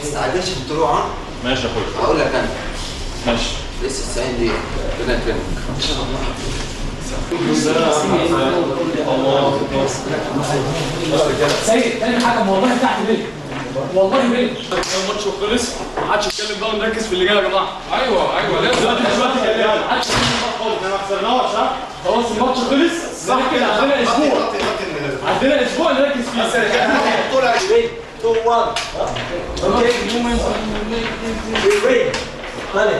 تستعجلش في الطلوع ها ماشي يا اخويا هقول لك انا ماشي لسه 90 دقيقة ربنا يكرمك ان شاء الله سيد تاني حاجه والله تحت بيت والله بيت الماتش خلص ما حدش يتكلم بقى ونركز في اللي جاي يا جماعه ايوه ايوه لازم دلوقتي دلوقتي كلام ما حدش يتكلم بقى خالص ما خسرناش ها خلاص الماتش خلص صح كده عندنا اسبوع عندنا اسبوع نركز فيه 2 1 اوكي وي طيب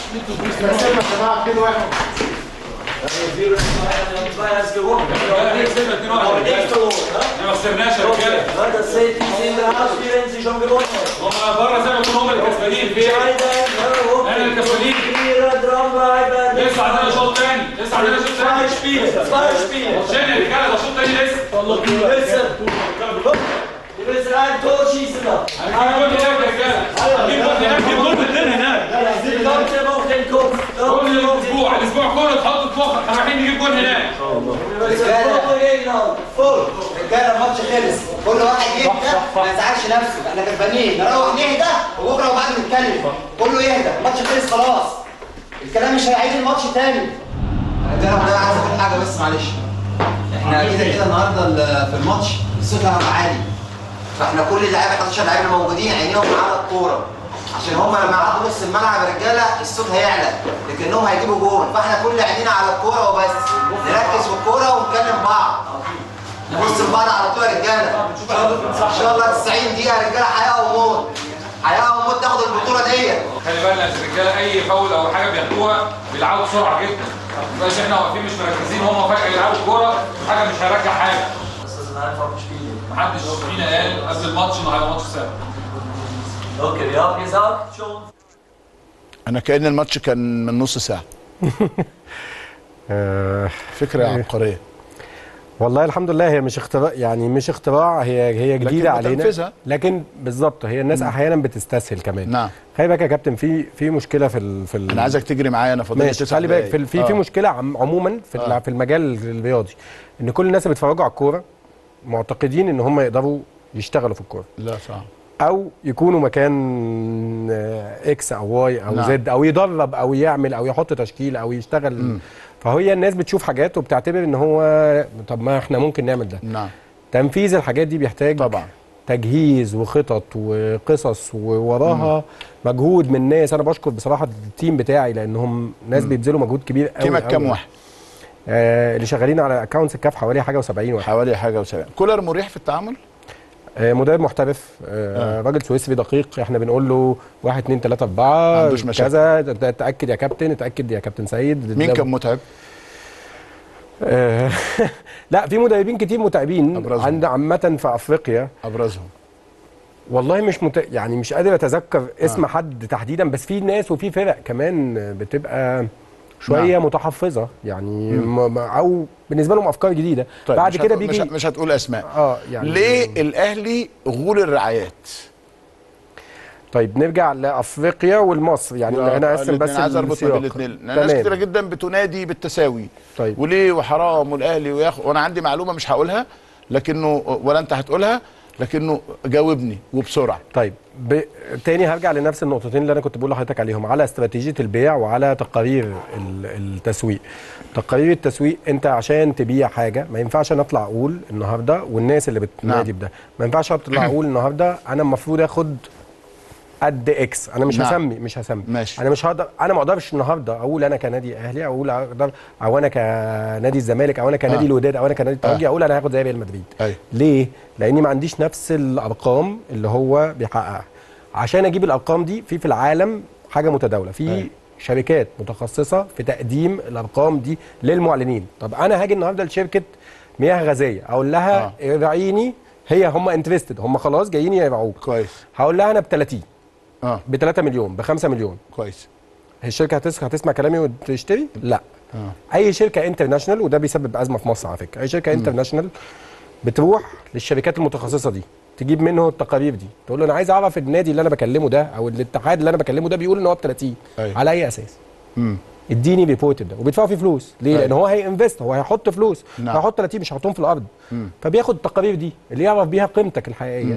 ما خسرناش يا رجاله هذا السيد في الهاوس في رنزي شو gewonnen هم بره زي ما يكونوا هم اللي كسبانين في ايه؟ احنا اللي كسبانين لسه عندنا شوط تاني لسه عندنا شوط تاني Zwei Spiele. عشان يا رجاله ده شوط تاني لسه Listen. Wir müssen ein Tor schießen da. هنجيب جول هناك يا رجاله هنجيب جول هناك نجيب جول بالدين هناك Die ganze Woche den Kopf. كل اسبوع الاسبوع كله تحط في مخك احنا رايحين نجيب جول هناك Wir müssen voll dagegen halten. Voll. رجاله الماتش خلص كل واحد يهدى ما يزعلش نفسه احنا كسبانين نروح نهدى وبكره وبعد نتكلم كله يهدى الماتش خلص خلاص الكلام مش هيعيد الماتش تاني رجاله انا عايز اقول حاجه بس معلش احنا كده كده النهارده ال- في الماتش الصوت هيبقى عالي فاحنا كل اللعيبه 11 لعيب اللي موجودين عينيهم على الكوره عشان هم لما يعدوا نص الملعب يا رجاله الصوت هيعلى لكنهم هيجيبوا جول فاحنا كل عينينا على الكوره وبس نركز في الكوره ونكلم بعض نبص لبعض على طول يا رجاله ان شاء الله 90 دقيقه يا رجاله حياه وموت حياه وموت تاخد البطوله ديت خلي بالنا يا رجاله اي فاول او حاجه بياخدوها بيلعبوا بسرعه جدا ما يبقاش احنا واقفين مش مركزين هم فجاه يلعبوا كوره حاجه مش هيرجع حاجه Das ist ein einfaches Spiel. محدش فينا قال قبل الماتش انه هيبقى ماتش سهل Okay, wir haben gesagt schon. انا كان الماتش كان من نص ساعه آه، فكره عبقريه والله الحمد لله هي مش اختراع يعني مش اختراع هي هي جديده علينا بتنفذها. لكن بالظبط هي الناس احيانا بتستسهل كمان نعم خلي بالك يا كابتن في في مشكله في ال في ال انا عايزك تجري معايا انا فاضل لي ماشي تسع خلي بالك دقايق. في ال- في في آه. مشكله عم عموما في آه. آه. في المجال الرياضي ان كل الناس اللي بيتفرجوا على الكوره معتقدين ان هم يقدروا يشتغلوا في الكوره لا صح او يكونوا مكان آه، اكس او واي او نعم. زد او يدرب او يعمل او يحط تشكيل او يشتغل مم. فهي الناس بتشوف حاجات وبتعتبر ان هو طب ما احنا ممكن نعمل ده نعم تنفيذ الحاجات دي بيحتاج طبعا تجهيز وخطط وقصص ووراها مجهود من ناس انا بشكر بصراحه التيم بتاعي لانهم ناس بيبذلوا مجهود كبير قوي تيمك قوي. كام واحد آه اللي شغالين على اكونتس الكاف حوالي حاجه و70 واحد حوالي حاجه وسبعين كولر مريح في التعامل آه مدرب محترف آه راجل سويسري دقيق احنا بنقول له 1 2 3 ما 4 عندوش مشاكل. كذا ت- اتاكد يا كابتن اتاكد يا كابتن سيد مين كان متعب آه لا في مدربين كتير متعبين أبرزهم. عند عامه في افريقيا ابرزهم والله مش مت... يعني مش قادر اتذكر اسم آه. حد تحديدا بس في ناس وفي فرق كمان بتبقى شويه نعم. نعم. متحفظه يعني م... م- او بالنسبه لهم افكار جديده طيب بعد مش كده هتقول- بيجي مش, مش هتقول اسماء اه يعني ليه الاهلي غول الرعايات طيب نرجع لافريقيا والمصر يعني آه، انا اقسم بس الاتنين، عايز اربط ما بين السياق. الاثنين ناس تمام. كتيره جدا بتنادي بالتساوي طيب وليه وحرام والاهلي وياخد وانا عندي معلومه مش هقولها لكنه ولا انت هتقولها لكنه جاوبني وبسرعه طيب ب... تاني هرجع لنفس النقطتين اللي انا كنت بقول لحضرتك عليهم على استراتيجيه البيع وعلى تقارير ال- التسويق تقارير التسويق انت عشان تبيع حاجه ما ينفعش انا اطلع اقول النهارده والناس اللي بتنادي نعم. بده ما ينفعش اطلع اقول النهارده انا المفروض اخد قد اكس انا مش نعم. هسمي مش هسمي ماشي. انا مش هقدر انا ما اقدرش النهارده اقول انا كنادي اهلي اقول اقدر او انا كنادي الزمالك او انا كنادي آه. الوداد او انا كنادي الترجي اقول انا هاخد زي ريال مدريد ايوه ليه؟ لاني ما عنديش نفس الارقام اللي هو بيحققها. عشان اجيب الارقام دي في في العالم حاجه متداوله، في أيوة. شركات متخصصه في تقديم الارقام دي للمعلنين. طب انا هاجي النهارده لشركه مياه غازيه اقول لها آه. ارعيني هي هم انترستد هم خلاص جايين يرعوك. كويس هقول لها انا ب 30 اه ب 3 مليون ب 5 مليون. كويس هي الشركه هتس- هتسمع كلامي وتشتري؟ لا. اه اي شركه انترناشونال وده بيسبب ازمه في مصر على فكره اي شركه انترناشونال بتروح للشركات المتخصصه دي تجيب منه التقارير دي تقول له انا عايز اعرف النادي اللي انا بكلمه ده او الاتحاد اللي انا بكلمه ده بيقول ان هو ب 30 أيوة. على اي اساس امم اديني ريبورت ده وبيدفعوا فيه فلوس ليه أيوة. لان هو هينفست هو هيحط فلوس نعم. هيحط 30 مش هيحطهم في الارض مم. فبياخد التقارير دي اللي يعرف بيها قيمتك الحقيقيه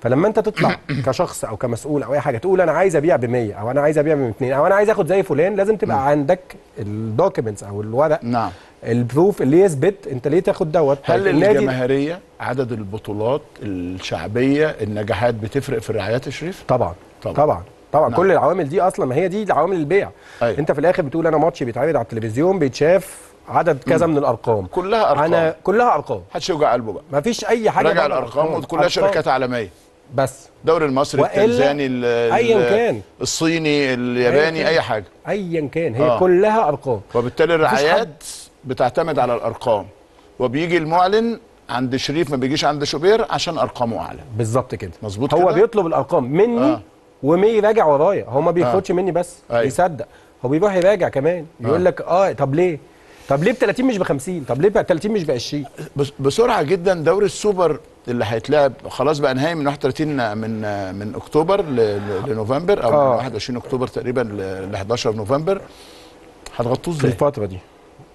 فلما انت تطلع كشخص او كمسؤول او اي حاجه تقول انا عايز ابيع ب 100 او انا عايز ابيع ب 200 او انا عايز اخد زي فلان لازم تبقى عندك الدوكيومنتس او الورق نعم البروف اللي يثبت انت ليه تاخد دوت هل طيب النادي- الجماهيريه عدد البطولات الشعبيه النجاحات بتفرق في الرعايات يا شريف؟ طبعا طبعا. طبعا طبعا, طبعا. نعم. كل العوامل دي اصلا ما هي دي عوامل البيع أيوة. انت في الاخر بتقول انا ماتش بيتعرض على التلفزيون بيتشاف عدد كذا من الارقام كلها ارقام انا كلها ارقام محدش يوجع قلبه بقى ما فيش اي حاجه راجع بره الارقام أرقام. وكلها أرقام شركات عالميه بس الدوري المصري وإلا التنزاني ال- ال- أيا كان. الصيني الياباني كان. اي حاجه ايا كان هي آه. كلها ارقام وبالتالي مفيش الرعايات بتعتمد على الارقام وبيجي المعلن عند شريف ما بيجيش عند شوبير عشان ارقامه اعلى بالظبط كده مظبوط هو كده؟ بيطلب الارقام مني آه. آه. ومي يراجع ورايا هو ما بياخدش آه. مني بس أيوة. يصدق هو بيروح يراجع كمان يقول آه. لك اه طب ليه طب ليه ب 30 مش ب 50 طب ليه ب 30 مش ب 20 بس- بسرعه جدا دوري السوبر اللي هيتلعب خلاص بقى نهائي من 31 من من اكتوبر ل- ل- لنوفمبر او من آه. 21 اكتوبر تقريبا ل 11 نوفمبر هتغطوه في ازاي؟ الفتره دي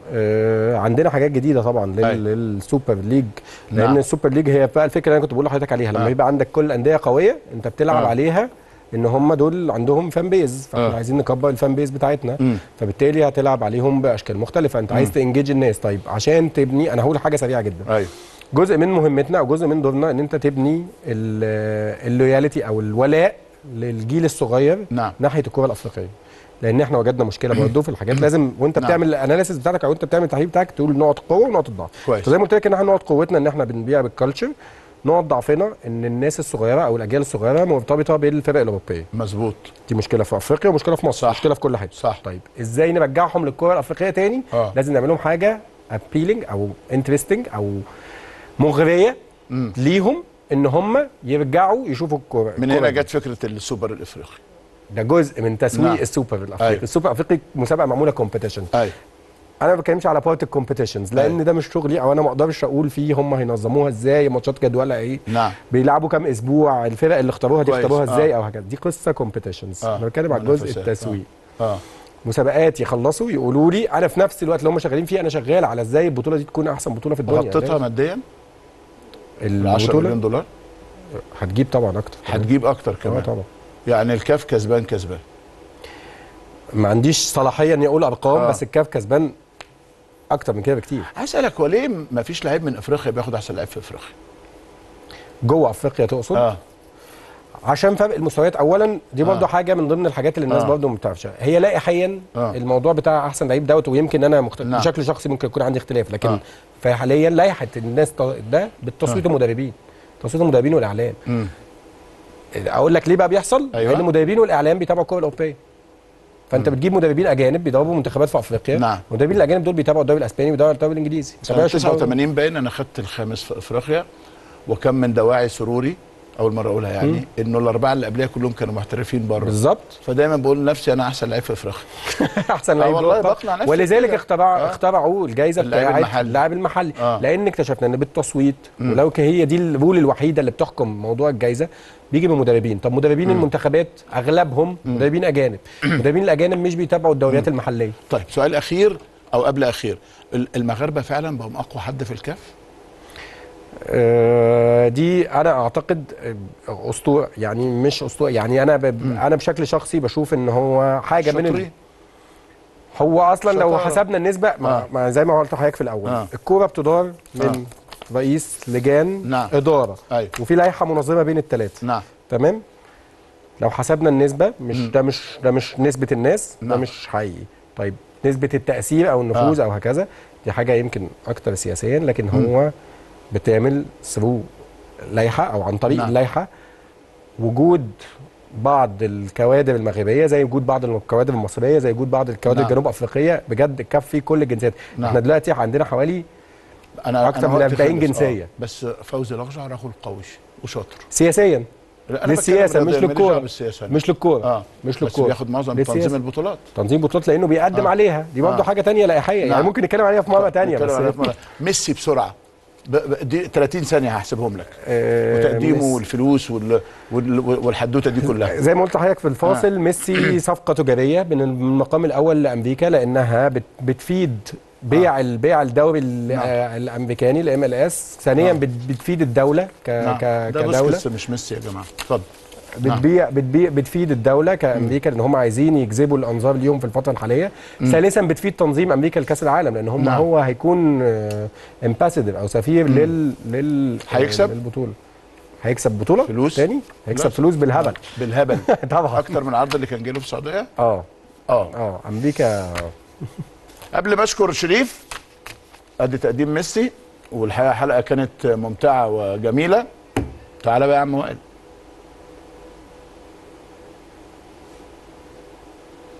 آه عندنا حاجات جديده طبعا لل- أيوة. للسوبر ليج لان نعم. السوبر ليج هي بقى الفكره اللي انا كنت بقول لحضرتك عليها لما آه. يبقى عندك كل انديه قويه انت بتلعب آه. عليها ان هم دول عندهم فان بيز فاحنا آه. عايزين نكبر الفان بيز بتاعتنا مم. فبالتالي هتلعب عليهم باشكال مختلفه انت عايز تنجيج الناس طيب عشان تبني انا هقول حاجه سريعه جدا ايوه جزء من مهمتنا او جزء من دورنا ان انت تبني ال- اللويالتي او الولاء للجيل الصغير نعم. ناحيه الكره الافريقيه لان احنا وجدنا مشكله برضه في الحاجات لازم وانت نعم. بتعمل الاناليسيس بتاعتك او انت بتعمل التحليل بتاعك تقول نقط قوه ونقط الضعف كويس. فزي ما قلت لك ان احنا نقط قوتنا ان احنا بنبيع بالكالتشر نقط ضعفنا ان الناس الصغيره او الاجيال الصغيره مرتبطه بالفرق الاوروبيه مظبوط دي مشكله في افريقيا ومشكله في مصر صح. مشكله في كل حاجه صح. طيب ازاي نرجعهم للكره الافريقيه تاني آه. لازم نعمل لهم حاجه ابيلينج او انترستنج او مغريه مم. ليهم ان هم يرجعوا يشوفوا الكوره من الكرة هنا دي. جت فكره السوبر الافريقي ده جزء من تسويق نعم. السوبر الافريقي أيوة. السوبر الافريقي مسابقه معموله كومبيتيشن ايوه انا ما بتكلمش على بارت الكومبيتيشنز لان أيوة. ده مش شغلي او انا ما اقدرش اقول فيه هم هينظموها ازاي ماتشات جدولها ايه نعم بيلعبوا كام اسبوع الفرق اللي اختاروها دي كويس. اختاروها آه. ازاي او هكذا دي قصه كومبيتيشنز آه. انا بتكلم على جزء منافسات. التسويق اه مسابقات يخلصوا يقولوا لي انا في نفس الوقت اللي هم شغالين فيه انا شغال على ازاي البطوله دي تكون احسن بطوله في الدنيا غطيتها ماديا ب 10 البطوله مليون دولار هتجيب طبعا اكتر هتجيب اكتر اه كمان طبعا يعني الكاف كسبان كسبان ما عنديش صلاحيه اني اقول ارقام آه. بس الكاف كسبان اكتر من كده بكتير هسألك هو ليه ما فيش لعيب من افريقيا بياخد احسن لعيب في افريقيا؟ جوه افريقيا تقصد اه عشان فرق المستويات اولا دي برضه آه. حاجه من ضمن الحاجات اللي الناس آه. برضه ما بتعرفش هي لائحيا آه. الموضوع بتاع احسن لعيب دوت ويمكن انا مخت... نعم. بشكل شخصي ممكن يكون عندي اختلاف لكن آه. فحاليا لائحه الناس ت- ده بالتصويت المدربين تصويت المدربين والاعلام امم اقول لك ليه بقى بيحصل أيوة. لان المدربين والاعلام بيتابعوا الكره الاوروبيه فانت بتجيب مدربين اجانب بيدربوا منتخبات في افريقيا نعم. المدربين الاجانب دول بيتابعوا الدوري الاسباني وبيتابعوا الدوري الانجليزي ما سنه بيتابعوش الدوري- 89 باين انا خدت الخامس في افريقيا وكان من دواعي سروري اول مره اقولها يعني انه الاربعه اللي قبلها كلهم كانوا محترفين بره بالظبط فدايما بقول لنفسي انا احسن لعيب في افريقيا احسن آه لعيب والله جوه. بقنع نفسي ولذلك كده. اخترع آه. اخترعوا الجائزه اللاعب بتاعت المحلي. اللاعب المحلي آه. لان اكتشفنا ان بالتصويت ولو كان هي دي الرول الوحيده اللي بتحكم موضوع الجائزه بيجي من مدربين طب مدربين المنتخبات اغلبهم مدربين اجانب المدربين الاجانب مش بيتابعوا الدوريات المحليه طيب سؤال اخير او قبل اخير ال- المغاربه فعلا بقوا اقوى حد في الكاف آه، دي انا اعتقد آه، اسطوره يعني مش اسطوره يعني انا ب... انا بشكل شخصي بشوف ان هو حاجه من ال... شاطرين هو اصلا لو شطارة. حسبنا النسبه ما, آه. ما زي ما قلت لحضرتك في الاول آه. الكوره بتدار من رئيس لجان نعم. اداره ايوه وفي لائحه منظمه بين الثلاثه نعم تمام لو حسبنا النسبه مش ده مش ده مش نسبه الناس ده نعم. مش حقيقي طيب نسبه التاثير او النفوذ او هكذا دي حاجه يمكن اكتر سياسيا لكن هو بتعمل ثرو لائحه او عن طريق نعم. اللائحه وجود بعض الكوادر المغربيه زي وجود بعض الكوادر المصريه زي وجود بعض الكوادر نعم. الجنوب افريقيه بجد الكاف فيه كل الجنسيات نعم. احنا دلوقتي عندنا حوالي انا أكتر أنا من وقتي 40 خلص، آه. جنسية. بس فوزي الاغجع رجل قوي وشاطر سياسيا لا، أنا للسياسه بتكلم مش ماليش دعوة للكوره بالسياسة مش للكوره اه مش بس للكوره بياخد معظم للسياسة. تنظيم البطولات تنظيم بطولات لانه بيقدم آه. عليها دي برضه آه. حاجه تانية لائحيه يعني نعم. ممكن نتكلم عليها في مره تانية نتكلم بس عليها في مرة. ميسي بسرعه ب- ب- دي 30 ثانيه هحسبهم لك آه، وتقديمه ميسي. والفلوس وال... وال... والحدوته دي كلها زي ما قلت لحضرتك في الفاصل ميسي صفقه تجاريه من المقام الاول لامريكا لانها بت بتفيد بيع البيع الدوري ال- آه، الامريكاني الام ال اس ثانيا بت- بتفيد الدوله ك نعم. ك ده كدوله بوسكيتس مش ميسي يا جماعه اتفضل نعم. بتبيع بتبيع بتفيد الدوله كامريكا لان هم عايزين يجذبوا الانظار ليهم في الفتره الحاليه ثالثا بتفيد تنظيم امريكا لكاس العالم لان هم نعم. هو هيكون امباسدر او سفير لل لل هيكسب؟ للبطوله هيكسب بطوله فلوس؟ تاني هيكسب لا. فلوس بالهبل بالهبل طبعا اكتر من العرض اللي كان جاله في السعوديه اه اه اه امريكا قبل ما اشكر شريف ادي تقديم ميسي والحقيقه حلقه كانت ممتعه وجميله تعالى بقى يا عم وائل